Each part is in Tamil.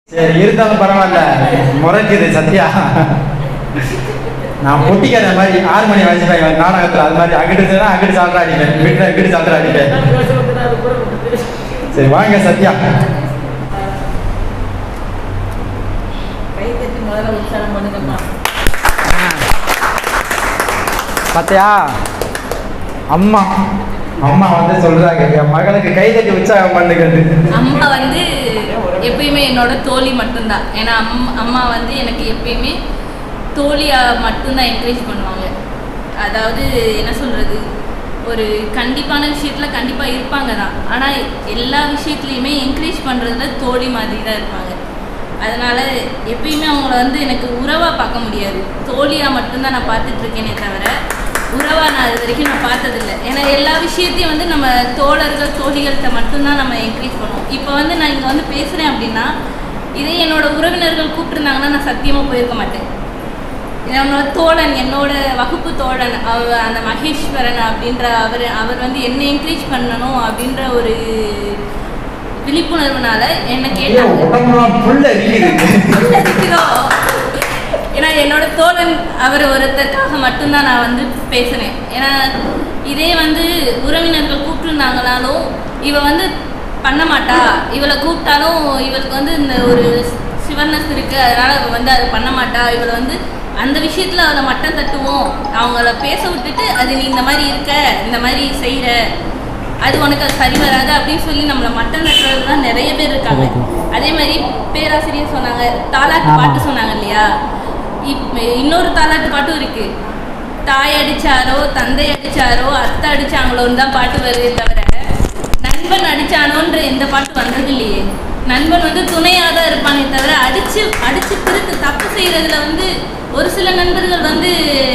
சரி இருந்தாலும் பரவாயில்ல முறைக்குது சத்யா நான் பொட்டிக்காத மாதிரி ஆறு மணி வாசிப்பேன் நாடகத்தில் அது மாதிரி அங்கிட்டு அங்கிட்டு சாப்பிட்ற அடிப்பேன் வீட்டில் இங்கிட்டு சாப்பிட்ற அடிப்பேன் சரி வாங்க சத்யா கை தட்டி முதல்ல உற்சாகம் பண்ணுங்கம்மா சத்யா அம்மா அம்மா வந்து சொல்றாங்க என் மகளுக்கு கை தட்டி உற்சாகம் பண்ணுகிறது அம்மா வந்து எப்பயுமே என்னோட தோழி மட்டும்தான் ஏன்னா அம் அம்மா வந்து எனக்கு எப்பயுமே தோழியா மட்டும்தான் என்கரேஜ் பண்ணுவாங்க அதாவது என்ன சொல்றது ஒரு கண்டிப்பான விஷயத்துல கண்டிப்பா இருப்பாங்க தான் ஆனா எல்லா விஷயத்துலையுமே என்கரேஜ் பண்றதுல தோழி மாதிரி தான் இருப்பாங்க அதனால எப்பயுமே அவங்கள வந்து எனக்கு உறவா பார்க்க முடியாது தோழியா மட்டும்தான் நான் பார்த்துட்டு இருக்கேனே தவிர உறவா நான் இது வரைக்கும் நான் பார்த்ததில்ல ஏன்னா எல்லா விஷயத்தையும் வந்து நம்ம தோழர்கள் தோழிகள்கிட்ட மட்டும்தான் நம்ம என்கரேஜ் பண்ணுவோம் இப்போ வந்து நான் இங்கே வந்து பேசுகிறேன் அப்படின்னா இதே என்னோட உறவினர்கள் கூப்பிட்டுருந்தாங்கன்னா நான் சத்தியமாக போயிருக்க மாட்டேன் என்னோட தோழன் என்னோட வகுப்பு தோழன் அவ அந்த மகேஸ்வரன் அப்படின்ற அவர் அவர் வந்து என்ன என்கரேஜ் பண்ணணும் அப்படின்ற ஒரு விழிப்புணர்வுனால என்ன கேட்டாங்க உடம்புலாம் புல்ல இருக்குது இருக்கிறோ. ஏன்னா என்னோட தோழன் அவர் ஒருத்தருக்காக மட்டும்தான் நான் வந்து பேசினேன் ஏன்னா இதே வந்து உறவினர்கள் கூப்பிட்டுருந்தாங்கனாலும் இவ வந்து பண்ண மாட்டா இவளை கூப்பிட்டாலும் இவளுக்கு வந்து இந்த ஒரு சிவர்னஸ் இருக்கு அதனால இவ வந்து அதை பண்ண மாட்டா இவளை வந்து அந்த விஷயத்துல அவளை மட்டம் தட்டுவோம் அவங்கள பேச விட்டுட்டு அது நீ இந்த மாதிரி இருக்க இந்த மாதிரி செய்யற அது உனக்கு அது சரி வராது அப்படின்னு சொல்லி நம்மளை மட்டம் தட்டுறது தான் நிறைய பேர் இருக்காங்க அதே மாதிரி பேராசிரியர் சொன்னாங்க தாலாட்டு ஆமா. பாட்டு சொன்னாங்க இல்லையா இப் இன்னொரு தாலாட்டு பாட்டும் இருக்கு தாய் அடிச்சாரோ தந்தை அடிச்சாரோ அத்தை அடிச்சாங்களோன்னு தான் பாட்டு வருதே தவிர நண்பன் அடிச்சானோன்ற எந்த பாட்டு வந்தது இல்லையே நண்பன் வந்து துணையாக தான் இருப்பானே தவிர அடிச்சு அடிச்சு திருத்து தப்பு செய்யறதுல வந்து ஒரு சில நண்பர்கள் வந்து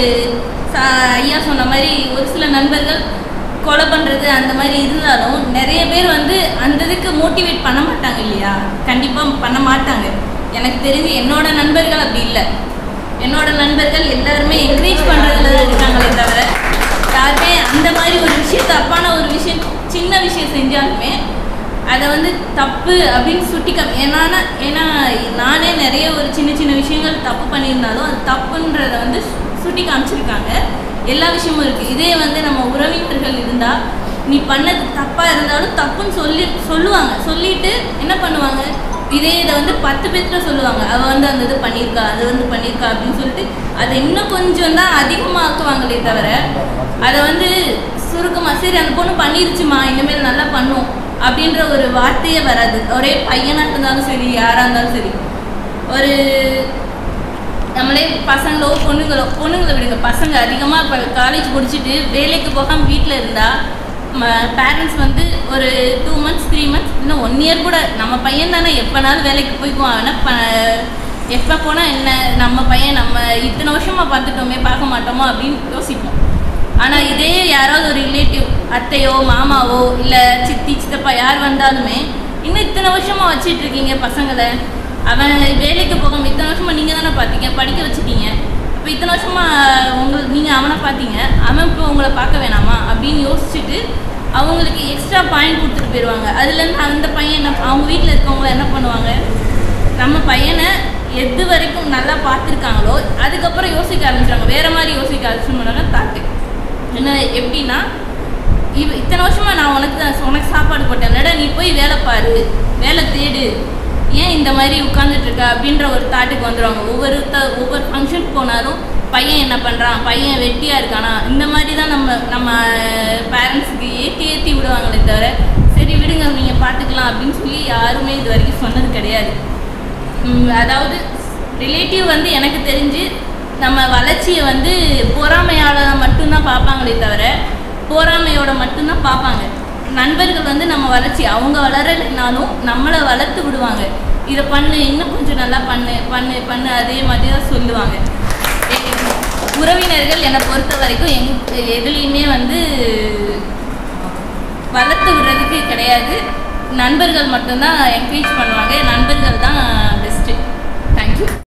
ச- ஐயா சொன்ன மாதிரி ஒரு சில நண்பர்கள் கொலை பண்றது அந்த மாதிரி இருந்தாலும் நிறைய பேர் வந்து அந்த இதுக்கு மோட்டிவேட் பண்ண மாட்டாங்க இல்லையா கண்டிப்பா பண்ண மாட்டாங்க எனக்கு தெரிஞ்சு என்னோட நண்பர்கள் அப்படி இல்லை என்னோட நண்பர்கள் எல்லாருமே என்கரேஜ் பண்றதுல தான் இருக்காங்களே தவிர யாருமே அந்த மாதிரி ஒரு விஷயம் தப்பான ஒரு விஷயம் சின்ன விஷயம் செஞ்சாலுமே அதை வந்து தப்பு அப்படின்னு சுட்டி காமி ஏன்னா ஏன்னா நானே நிறைய ஒரு சின்ன சின்ன விஷயங்கள் தப்பு பண்ணியிருந்தாலும் அது தப்புன்றத வந்து சு- சுட்டி காமிச்சிருக்காங்க எல்லா விஷயமும் இருக்குது இதே வந்து நம்ம உறவினர்கள் இருந்தால் நீ பண்ணது தப்பாக இருந்தாலும் தப்புன்னு சொல்லி சொல்லுவாங்க சொல்லிட்டு என்ன பண்ணுவாங்க இதே இதை வந்து பத்து பேர்கிட்ட சொல்லுவாங்க அவ வந்து அந்த இது பண்ணியிருக்கா அது வந்து பண்ணியிருக்கா அப்படின்னு சொல்லிட்டு அதை இன்னும் கொஞ்சம் தான் அதிகமாக்குவாங்களே தவிர அதை வந்து சுருக்கமாக சரி அந்த பொண்ணு பண்ணிருச்சுமா இனிமேல் நல்லா பண்ணும் அப்படின்ற ஒரு வார்த்தையே வராது ஒரே பையனாக இருந்தாலும் சரி யாராக இருந்தாலும் சரி ஒரு நம்மளே பசங்களோ பொண்ணுங்களோ பொண்ணுங்களை விடுங்க பசங்க அதிகமாக இப்போ காலேஜ் முடிச்சுட்டு வேலைக்கு போகாமல் வீட்டில் இருந்தால் பேரண்ட்ஸ் வந்து ஒரு டூ மந்த்ஸ் த்ரீ மந்த்ஸ் இன்னும் ஒன் இயர் கூட நம்ம பையன் தானே எப்போனாலும் வேலைக்கு போய்க்குவான் ஆனால் ப எப்போ போனால் என்ன நம்ம பையன் நம்ம இத்தனை வருஷமாக பார்த்துட்டோமே பார்க்க மாட்டோமோ அப்படின்னு யோசிப்போம் ஆனால் இதே யாராவது ஒரு ரிலேட்டிவ் அத்தையோ மாமாவோ இல்லை சித்தி சித்தப்பா யார் வந்தாலுமே இன்னும் இத்தனை வருஷமா வச்சிட்டு இருக்கீங்க பசங்களை அவன் வேலைக்கு போகாம இத்தனை வருஷமா நீங்கள் தானே பார்த்தீங்க படிக்க வச்சுட்டீங்க இப்போ இத்தனை வருஷமா உங்களுக்கு நீங்கள் அவனை பார்த்தீங்க அவன் இப்போ உங்களை பார்க்க வேணாமா அப்படின்னு யோசிச்சுட்டு அவங்களுக்கு எக்ஸ்ட்ரா பாயிண்ட் கொடுத்துட்டு போயிடுவாங்க அதுலேருந்து அந்த பையன் என்ன அவங்க வீட்டில் இருக்கவங்கள என்ன பண்ணுவாங்க நம்ம பையனை எது வரைக்கும் நல்லா பார்த்துருக்காங்களோ அதுக்கப்புறம் யோசிக்க ஆரம்பிச்சாங்க வேற மாதிரி யோசிக்க ஆரம்பிச்சுன்னு தாட்டு என்ன எப்படின்னா இவ இத்தனை வருஷமா நான் உனக்கு தான் உனக்கு சாப்பாடு போட்டேன் இல்லடா நீ போய் வேலை பாரு வேலை தேடு ஏன் இந்த மாதிரி உட்கார்ந்துட்டு இருக்க அப்படின்ற ஒரு தாட்டுக்கு வந்துடுவாங்க ஒவ்வொரு த ஒவ்வொரு ஃபங்க்ஷன் போனாலும் பையன் என்ன பண்ணுறான் பையன் வெட்டியாக இருக்கானா இந்த மாதிரி தான் நம்ம நம்ம பேரண்ட்ஸுக்கு ஏற்றி ஏற்றி விடுவாங்களே தவிர சரி விடுங்க நீங்கள் பார்த்துக்கலாம் அப்படின்னு சொல்லி யாருமே இது வரைக்கும் சொன்னது கிடையாது ம், அதாவது ரிலேட்டிவ் வந்து எனக்கு தெரிஞ்சு நம்ம வளர்ச்சியை வந்து பொறாமையால மட்டும்தான் பார்ப்பாங்களே தவிர பொறாமையோட மட்டும்தான் பார்ப்பாங்க நண்பர்கள் வந்து நம்ம வளர்ச்சி அவங்க வளரலைனாலும் நம்மளை வளர்த்து விடுவாங்க இதை பண்ணு இன்னும் கொஞ்சம் நல்லா பண்ணு பண்ணு பண்ணு அதே மாதிரி தான் சொல்லுவாங்க எ- உறவினர்கள் என்னை பொறுத்த வரைக்கும் எங் எதுலேயுமே வந்து வளர்த்து விடுறதுக்கு கிடையாது நண்பர்கள் மட்டும்தான் என்கரேஜ் பண்ணுவாங்க நண்பர்கள் தான் பெஸ்ட்டு தேங்க்யூ